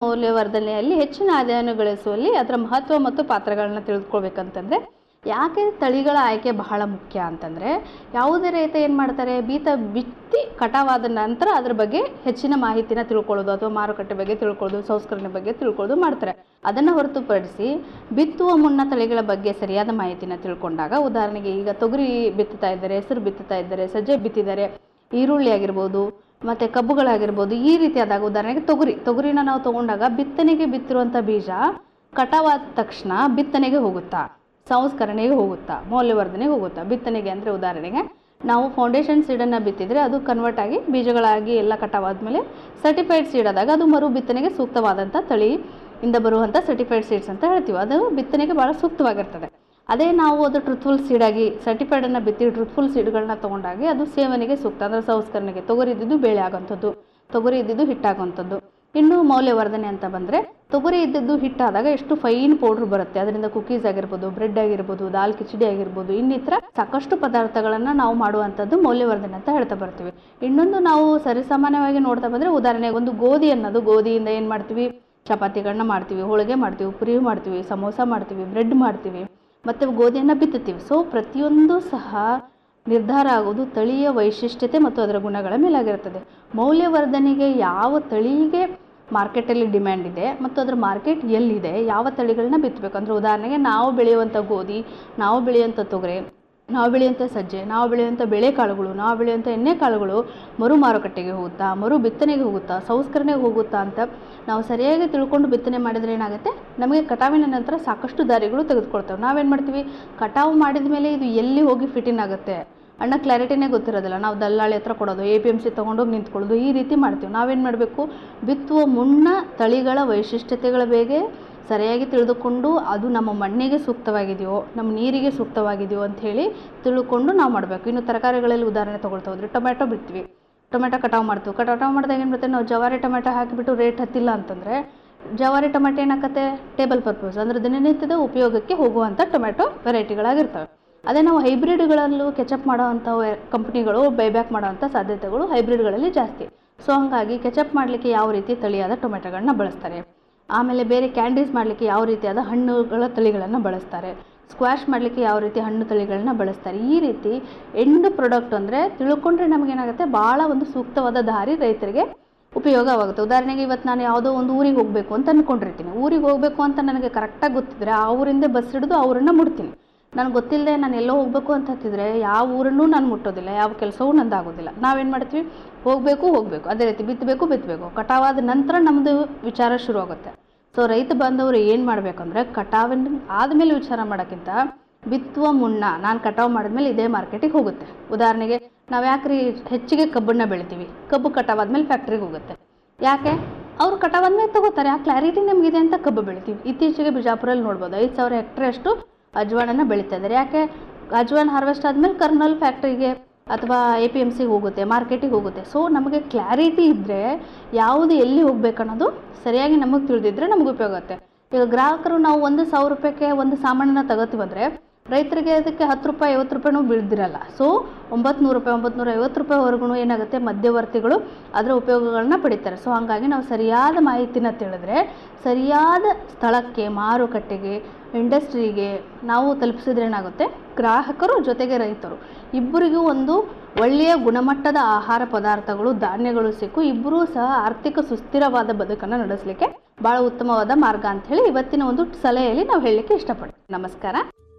ಮೌಲ್ಯವರ್ಧನೆಯಲ್ಲಿ ಹೆಚ್ಚಿನ ಆದಾಯವನ್ನು ಗಳಿಸುವಲ್ಲಿ ಅದರ ಮಹತ್ವ ಮತ್ತು ಪಾತ್ರಗಳನ್ನ ತಿಳಿದುಕೊಳ್ಬೇಕಂತಂದ್ರೆ ಯಾಕೆ ತಳಿಗಳ ಆಯ್ಕೆ ಬಹಳ ಮುಖ್ಯ ಅಂತಂದರೆ ಯಾವುದೇ ರೈತ ಏನು ಮಾಡ್ತಾರೆ ಬೀತ ಬಿತ್ತಿ ಕಟಾವಾದ ನಂತರ ಅದ್ರ ಬಗ್ಗೆ ಹೆಚ್ಚಿನ ಮಾಹಿತಿನ ತಿಳ್ಕೊಳ್ಳೋದು ಅಥವಾ ಮಾರುಕಟ್ಟೆ ಬಗ್ಗೆ ತಿಳ್ಕೊಳ್ಳೋದು ಸಂಸ್ಕರಣೆ ಬಗ್ಗೆ ತಿಳ್ಕೊಳ್ಳೋದು ಮಾಡ್ತಾರೆ ಅದನ್ನು ಹೊರತುಪಡಿಸಿ ಬಿತ್ತುವ ಮುನ್ನ ತಳಿಗಳ ಬಗ್ಗೆ ಸರಿಯಾದ ಮಾಹಿತಿನ ತಿಳ್ಕೊಂಡಾಗ ಉದಾಹರಣೆಗೆ ಈಗ ತೊಗರಿ ಬಿತ್ತುತ್ತಾ ಇದ್ದಾರೆ ಹೆಸರು ಬಿತ್ತುತ್ತಾ ಇದ್ದಾರೆ ಸಜ್ಜೆ ಬಿತ್ತಿದ್ದಾರೆ ಈರುಳ್ಳಿ ಆಗಿರ್ಬೋದು ಮತ್ತು ಕಬ್ಬುಗಳಾಗಿರ್ಬೋದು ಈ ರೀತಿಯಾದಾಗ ಉದಾಹರಣೆಗೆ ತೊಗರಿ ತೊಗರಿನ ನಾವು ತೊಗೊಂಡಾಗ ಬಿತ್ತನೆಗೆ ಬಿತ್ತಿರುವಂಥ ಬೀಜ ಕಟಾವಾದ ತಕ್ಷಣ ಬಿತ್ತನೆಗೆ ಹೋಗುತ್ತಾ ಸಂಸ್ಕರಣೆಗೆ ಹೋಗುತ್ತಾ ಮೌಲ್ಯವರ್ಧನೆಗೆ ಹೋಗುತ್ತಾ ಬಿತ್ತನೆಗೆ ಅಂದರೆ ಉದಾಹರಣೆಗೆ ನಾವು ಫೌಂಡೇಶನ್ ಸೀಡನ್ನು ಬಿತ್ತಿದರೆ ಅದು ಕನ್ವರ್ಟ್ ಆಗಿ ಬೀಜಗಳಾಗಿ ಎಲ್ಲ ಕಟಾವಾದ್ಮೇಲೆ ಸರ್ಟಿಫೈಡ್ ಸೀಡ್ ಆದಾಗ ಅದು ಮರು ಬಿತ್ತನೆಗೆ ಸೂಕ್ತವಾದಂಥ ತಳಿ ಇಂದ ಬರುವಂಥ ಸರ್ಟಿಫೈಡ್ ಸೀಡ್ಸ್ ಅಂತ ಹೇಳ್ತೀವಿ ಅದು ಬಿತ್ತನೆಗೆ ಭಾಳ ಸೂಕ್ತವಾಗಿರ್ತದೆ ಅದೇ ನಾವು ಅದು ಟ್ರುತ್ಫುಲ್ ಸೀಡಾಗಿ ಸರ್ಟಿಫೈಡನ್ನು ಬಿತ್ತಿ ಟ್ರುತ್ಫುಲ್ ಸೀಡ್ಗಳನ್ನ ತೊಗೊಂಡಾಗಿ ಅದು ಸೇವನೆಗೆ ಸೂಕ್ತ ಅಂದರೆ ಸಂಸ್ಕರಣೆಗೆ ತೊಗರಿ ಇದ್ದಿದ್ದು ಬೇಳೆ ಆಗೋಂಥದ್ದು ತೊಗರಿ ಇದ್ದಿದ್ದು ಹಿಟ್ಟಾಗುವಂಥದ್ದು ಇನ್ನು ಮೌಲ್ಯವರ್ಧನೆ ಅಂತ ಬಂದರೆ ತೊಗರಿ ಇದ್ದಿದ್ದು ಹಿಟ್ಟಾದಾಗ ಎಷ್ಟು ಫೈನ್ ಪೌಡ್ರ್ ಬರುತ್ತೆ ಅದರಿಂದ ಕುಕೀಸ್ ಆಗಿರ್ಬೋದು ಬ್ರೆಡ್ ಆಗಿರ್ಬೋದು ದಾಲ್ ಕಿಚಡಿ ಆಗಿರ್ಬೋದು ಇನ್ನಿತರ ಸಾಕಷ್ಟು ಪದಾರ್ಥಗಳನ್ನು ನಾವು ಮಾಡುವಂಥದ್ದು ಮೌಲ್ಯವರ್ಧನೆ ಅಂತ ಹೇಳ್ತಾ ಬರ್ತೀವಿ ಇನ್ನೊಂದು ನಾವು ಸರಿಸಾಮಾನ್ಯವಾಗಿ ನೋಡ್ತಾ ಬಂದರೆ ಉದಾಹರಣೆಗೆ ಒಂದು ಗೋಧಿ ಅನ್ನೋದು ಗೋಧಿಯಿಂದ ಏನು ಮಾಡ್ತೀವಿ ಚಪಾತಿಗಳನ್ನ ಮಾಡ್ತೀವಿ ಹೋಳಿಗೆ ಮಾಡ್ತೀವಿ ಪುರಿ ಮಾಡ್ತೀವಿ ಸಮೋಸ ಮಾಡ್ತೀವಿ ಬ್ರೆಡ್ ಮಾಡ್ತೀವಿ ಮತ್ತು ಗೋಧಿಯನ್ನು ಬಿತ್ತುತ್ತೀವಿ ಸೊ ಪ್ರತಿಯೊಂದು ಸಹ ನಿರ್ಧಾರ ಆಗೋದು ತಳಿಯ ವೈಶಿಷ್ಟ್ಯತೆ ಮತ್ತು ಅದರ ಗುಣಗಳ ಮೇಲಾಗಿರುತ್ತದೆ ಮೌಲ್ಯವರ್ಧನೆಗೆ ಯಾವ ತಳಿಗೆ ಮಾರ್ಕೆಟಲ್ಲಿ ಡಿಮ್ಯಾಂಡ್ ಇದೆ ಮತ್ತು ಅದರ ಮಾರ್ಕೆಟ್ ಎಲ್ಲಿದೆ ಯಾವ ತಳಿಗಳನ್ನ ಬಿತ್ತಬೇಕು ಅಂದರೆ ಉದಾಹರಣೆಗೆ ನಾವು ಬೆಳೆಯುವಂಥ ಗೋಧಿ ನಾವು ಬೆಳೆಯುವಂಥ ತೊಗರೆ ನಾವು ಬೆಳೆಯುವಂಥ ಸಜ್ಜೆ ನಾವು ಬೆಳೆಯುವಂಥ ಬೇಳೆಕಾಳುಗಳು ನಾವು ಬೆಳೆಯುವಂಥ ಎಣ್ಣೆಕಾಳುಗಳು ಮರು ಮಾರುಕಟ್ಟೆಗೆ ಹೋಗುತ್ತಾ ಮರು ಬಿತ್ತನೆಗೆ ಹೋಗುತ್ತಾ ಸಂಸ್ಕರಣೆಗೆ ಹೋಗುತ್ತಾ ಅಂತ ನಾವು ಸರಿಯಾಗಿ ತಿಳ್ಕೊಂಡು ಬಿತ್ತನೆ ಮಾಡಿದರೆ ಏನಾಗುತ್ತೆ ನಮಗೆ ಕಟಾವಿನ ನಂತರ ಸಾಕಷ್ಟು ದಾರಿಗಳು ತೆಗೆದುಕೊಳ್ತೇವೆ ನಾವೇನು ಮಾಡ್ತೀವಿ ಕಟಾವು ಮಾಡಿದ ಮೇಲೆ ಇದು ಎಲ್ಲಿ ಹೋಗಿ ಫಿಟ್ಟಿನ್ ಆಗುತ್ತೆ ಅಣ್ಣ ಕ್ಲಾರಿಟಿನೇ ಗೊತ್ತಿರೋದಿಲ್ಲ ನಾವು ದಲ್ಲಾಳಿ ಹತ್ರ ಕೊಡೋದು ಎ ಪಿ ಎಮ್ ಸಿ ತೊಗೊಂಡೋಗಿ ನಿಂತ್ಕೊಳ್ಳೋದು ಈ ರೀತಿ ಮಾಡ್ತೀವಿ ನಾವೇನು ಮಾಡಬೇಕು ಬಿತ್ತುವ ಮುನ್ನ ತಳಿಗಳ ವೈಶಿಷ್ಟ್ಯತೆಗಳ ಬಗ್ಗೆ ಸರಿಯಾಗಿ ತಿಳಿದುಕೊಂಡು ಅದು ನಮ್ಮ ಮಣ್ಣಿಗೆ ಸೂಕ್ತವಾಗಿದೆಯೋ ನಮ್ಮ ನೀರಿಗೆ ಸೂಕ್ತವಾಗಿದೆಯೋ ಅಂಥೇಳಿ ತಿಳ್ಕೊಂಡು ನಾವು ಮಾಡಬೇಕು ಇನ್ನು ತರಕಾರಿಗಳಲ್ಲಿ ಉದಾಹರಣೆ ತೊಗೊಳ್ತಾ ಹೋದ್ರೆ ಟೊಮೆಟೊ ಬಿಡ್ತೀವಿ ಟೊಮೆಟೊ ಕಟಾವು ಮಾಡ್ತೀವಿ ಕಟಾವು ಮಾಡಿದಾಗ ಏನು ಬರುತ್ತೆ ನಾವು ಜವಾರಿ ಟೊಮೆಟೊ ಹಾಕಿಬಿಟ್ಟು ರೇಟ್ ಹತ್ತಿಲ್ಲ ಅಂತಂದರೆ ಜವಾರಿ ಟೊಮೆಟೊ ಏನಾಗತ್ತೆ ಟೇಬಲ್ ಪರ್ಪಸ್ ಅಂದರೆ ದಿನನಿತ್ಯದ ಉಪಯೋಗಕ್ಕೆ ಹೋಗುವಂಥ ಟೊಮೆಟೊ ವೆರೈಟಿಗಳಾಗಿರ್ತವೆ ಅದೇ ನಾವು ಹೈಬ್ರಿಡ್ಗಳಲ್ಲೂ ಕೆಚಪ್ ಮಾಡೋವಂಥ ಕಂಪ್ನಿಗಳು ಬೈಬ್ಯಾಕ್ ಮಾಡೋವಂಥ ಸಾಧ್ಯತೆಗಳು ಹೈಬ್ರಿಡ್ಗಳಲ್ಲಿ ಜಾಸ್ತಿ ಸೊ ಹಾಗಾಗಿ ಕೆಚಪ್ ಮಾಡಲಿಕ್ಕೆ ಯಾವ ರೀತಿ ತಳಿಯಾದ ಟೊಮೆಟೊಗಳನ್ನ ಬಳಸ್ತಾರೆ ಆಮೇಲೆ ಬೇರೆ ಕ್ಯಾಂಡೀಸ್ ಮಾಡಲಿಕ್ಕೆ ಯಾವ ರೀತಿಯಾದ ಹಣ್ಣುಗಳ ತಳಿಗಳನ್ನು ಬಳಸ್ತಾರೆ ಸ್ಕ್ವಾಶ್ ಮಾಡಲಿಕ್ಕೆ ಯಾವ ರೀತಿ ಹಣ್ಣು ತಳಿಗಳನ್ನ ಬಳಸ್ತಾರೆ ಈ ರೀತಿ ಎಂಡ್ ಪ್ರಾಡಕ್ಟ್ ಅಂದರೆ ತಿಳ್ಕೊಂಡ್ರೆ ನಮಗೇನಾಗುತ್ತೆ ಭಾಳ ಒಂದು ಸೂಕ್ತವಾದ ದಾರಿ ರೈತರಿಗೆ ಉಪಯೋಗವಾಗುತ್ತೆ ಉದಾಹರಣೆಗೆ ಇವತ್ತು ನಾನು ಯಾವುದೋ ಒಂದು ಊರಿಗೆ ಹೋಗಬೇಕು ಅಂತ ಅಂದ್ಕೊಂಡಿರ್ತೀನಿ ಊರಿಗೆ ಹೋಗಬೇಕು ಅಂತ ನನಗೆ ಕರೆಕ್ಟಾಗಿ ಗೊತ್ತಿದ್ರೆ ಆ ಊರಿಂದ ಬಸ್ ಹಿಡಿದು ಅವರನ್ನು ಮುಟ್ತೀನಿ ನನಗೆ ಗೊತ್ತಿಲ್ಲದೆ ನಾನು ಎಲ್ಲೋ ಹೋಗಬೇಕು ಅಂತ ಹತ್ತಿದ್ರೆ ಯಾವ ಊರನ್ನೂ ನಾನು ಮುಟ್ಟೋದಿಲ್ಲ ಯಾವ ಕೆಲಸವೂ ನಂದು ಆಗೋದಿಲ್ಲ ನಾವೇನು ಮಾಡ್ತೀವಿ ಹೋಗಬೇಕು ಹೋಗಬೇಕು ಅದೇ ರೀತಿ ಬಿತ್ತಬೇಕು ಬಿತ್ತಬೇಕು ಕಟಾವಾದ ನಂತರ ನಮ್ಮದು ವಿಚಾರ ಶುರು ಆಗುತ್ತೆ ಸೊ ರೈತ ಬಾಂಧವರು ಏನು ಮಾಡಬೇಕಂದ್ರೆ ಕಟಾವಿನ ಆದಮೇಲೆ ವಿಚಾರ ಮಾಡೋಕ್ಕಿಂತ ಬಿತ್ತುವ ಮುನ್ನ ನಾನು ಕಟಾವು ಮಾಡಿದ್ಮೇಲೆ ಇದೇ ಮಾರ್ಕೆಟಿಗೆ ಹೋಗುತ್ತೆ ಉದಾಹರಣೆಗೆ ನಾವು ಯಾಕ್ರಿ ಹೆಚ್ಚಿಗೆ ಕಬ್ಬನ್ನ ಬೆಳಿತೀವಿ ಕಬ್ಬು ಕಟಾವಾದ್ಮೇಲೆ ಫ್ಯಾಕ್ಟ್ರಿಗೆ ಹೋಗುತ್ತೆ ಯಾಕೆ ಅವ್ರು ಕಟಾವಾದ್ಮೇಲೆ ತಗೋತಾರೆ ಆ ಕ್ಲಾರಿಟಿ ನಮಗಿದೆ ಅಂತ ಕಬ್ಬು ಬೆಳಿತೀವಿ ಇತ್ತೀಚೆಗೆ ಬಿಜಾಪುರಲ್ಲಿ ನೋಡ್ಬೋದು ಐದು ಸಾವಿರ ಹೆಕ್ಟ್ರಷ್ಟು ಅಜ್ವಾಳನ ಬೆಳೀತಾ ಇದ್ದಾರೆ ಯಾಕೆ ಅಜ್ವಾನ್ ಹಾರ್ವೆಸ್ಟ್ ಆದಮೇಲೆ ಕರ್ನಲ್ ಫ್ಯಾಕ್ಟ್ರಿಗೆ ಅಥವಾ ಎ ಪಿ ಎಮ್ ಸಿಗೆ ಹೋಗುತ್ತೆ ಮಾರ್ಕೆಟಿಗೆ ಹೋಗುತ್ತೆ ಸೊ ನಮಗೆ ಕ್ಲಾರಿಟಿ ಇದ್ದರೆ ಯಾವುದು ಎಲ್ಲಿ ಹೋಗ್ಬೇಕನ್ನೋದು ಸರಿಯಾಗಿ ನಮಗೆ ತಿಳಿದಿದ್ರೆ ನಮಗೆ ಉಪಯೋಗ ಆಗುತ್ತೆ ಈಗ ಗ್ರಾಹಕರು ನಾವು ಒಂದು ಸಾವಿರ ರೂಪಾಯಿಗೆ ಒಂದು ಸಾಮಾನನ್ನ ತಗೋತೀವಂದರೆ ರೈತರಿಗೆ ಅದಕ್ಕೆ ಹತ್ತು ರೂಪಾಯಿ ಐವತ್ತು ರೂಪಾಯಿನೂ ಬೀಳ್ದಿರಲ್ಲ ಸೊ ಒಂಬತ್ತು ನೂರು ರೂಪಾಯಿ ಒಂಬತ್ತು ನೂರ ಐವತ್ತು ರೂಪಾಯಿವರೆಗೂ ಏನಾಗುತ್ತೆ ಮಧ್ಯವರ್ತಿಗಳು ಅದರ ಉಪಯೋಗಗಳನ್ನ ಪಡಿತಾರೆ ಸೊ ಹಾಗಾಗಿ ನಾವು ಸರಿಯಾದ ಮಾಹಿತಿನ ತಿಳಿದ್ರೆ ಸರಿಯಾದ ಸ್ಥಳಕ್ಕೆ ಮಾರುಕಟ್ಟೆಗೆ ಇಂಡಸ್ಟ್ರಿಗೆ ನಾವು ತಲುಪಿಸಿದ್ರೆ ಏನಾಗುತ್ತೆ ಗ್ರಾಹಕರು ಜೊತೆಗೆ ರೈತರು ಇಬ್ಬರಿಗೂ ಒಂದು ಒಳ್ಳೆಯ ಗುಣಮಟ್ಟದ ಆಹಾರ ಪದಾರ್ಥಗಳು ಧಾನ್ಯಗಳು ಸಿಕ್ಕು ಇಬ್ಬರೂ ಸಹ ಆರ್ಥಿಕ ಸುಸ್ಥಿರವಾದ ಬದುಕನ್ನು ನಡೆಸಲಿಕ್ಕೆ ಭಾಳ ಉತ್ತಮವಾದ ಮಾರ್ಗ ಅಂತ ಹೇಳಿ ಇವತ್ತಿನ ಒಂದು ಸಲಹೆಯಲ್ಲಿ ನಾವು ಹೇಳಲಿಕ್ಕೆ ಇಷ್ಟಪಡ್ತೀವಿ ನಮಸ್ಕಾರ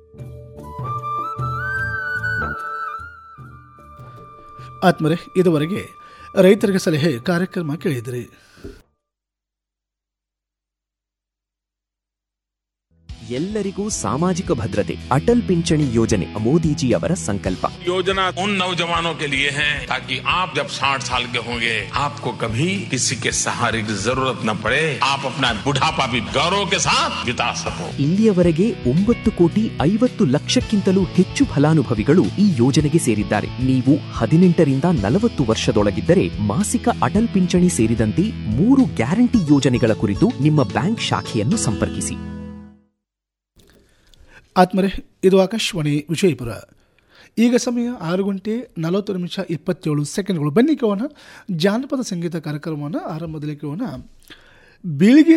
ಆತ್ಮರೆ ಇದುವರೆಗೆ ರೈತರಿಗೆ ಸಲಹೆ ಕಾರ್ಯಕ್ರಮ ಕೇಳಿದಿರಿ ಎಲ್ಲರಿಗೂ ಸಾಮಾಜಿಕ ಭದ್ರತೆ ಅಟಲ್ ಪಿಂಚಣಿ ಯೋಜನೆ ಮೋದಿಜಿಯವರ ಸಂಕಲ್ಪ योजना उन नौजवानों के लिए है ताकि आप जब 60 साल के होंगे आपको कभी किसी के सहारे की जरूरत न पड़े आप अपना बुढ़ापा भी गौरव के साथ बिता सको ಇಲ್ಲಿಯವರೆಗೆ ಒಂಬತ್ತು ಕೋಟಿ ಐವತ್ತು ಲಕ್ಷಕ್ಕಿಂತಲೂ ಹೆಚ್ಚು ಫಲಾನುಭವಿಗಳು ಈ ಯೋಜನೆಗೆ ಸೇರಿದ್ದಾರೆ ನೀವು ಹದಿನೆಂಟರಿಂದ ನಲವತ್ತು ವರ್ಷದೊಳಗಿದ್ದರೆ ಮಾಸಿಕ ಅಟಲ್ ಪಿಂಚಣಿ ಸೇರಿದಂತೆ ಮೂರು ಗ್ಯಾರಂಟಿ ಯೋಜನೆಗಳ ಕುರಿತು ನಿಮ್ಮ ಬ್ಯಾಂಕ್ ಶಾಖೆಯನ್ನು ಸಂಪರ್ಕಿಸಿ ಆತ್ಮರೆ ಇದು ಆಕಾಶವಾಣಿ ವಿಜಯಪುರ ಈಗ ಸಮಯ ಆರು ಗಂಟೆ ನಲವತ್ತು ನಿಮಿಷ ಇಪ್ಪತ್ತೇಳು ಸೆಕೆಂಡ್ಗಳು ಬನ್ನಿ ಕೇಳೋಣ ಜಾನಪದ ಸಂಗೀತ ಕಾರ್ಯಕ್ರಮವನ್ನು ಆರಂಭದಲ್ಲಿ ಕೇಳೋಣ ಬೀಳಿಗೆ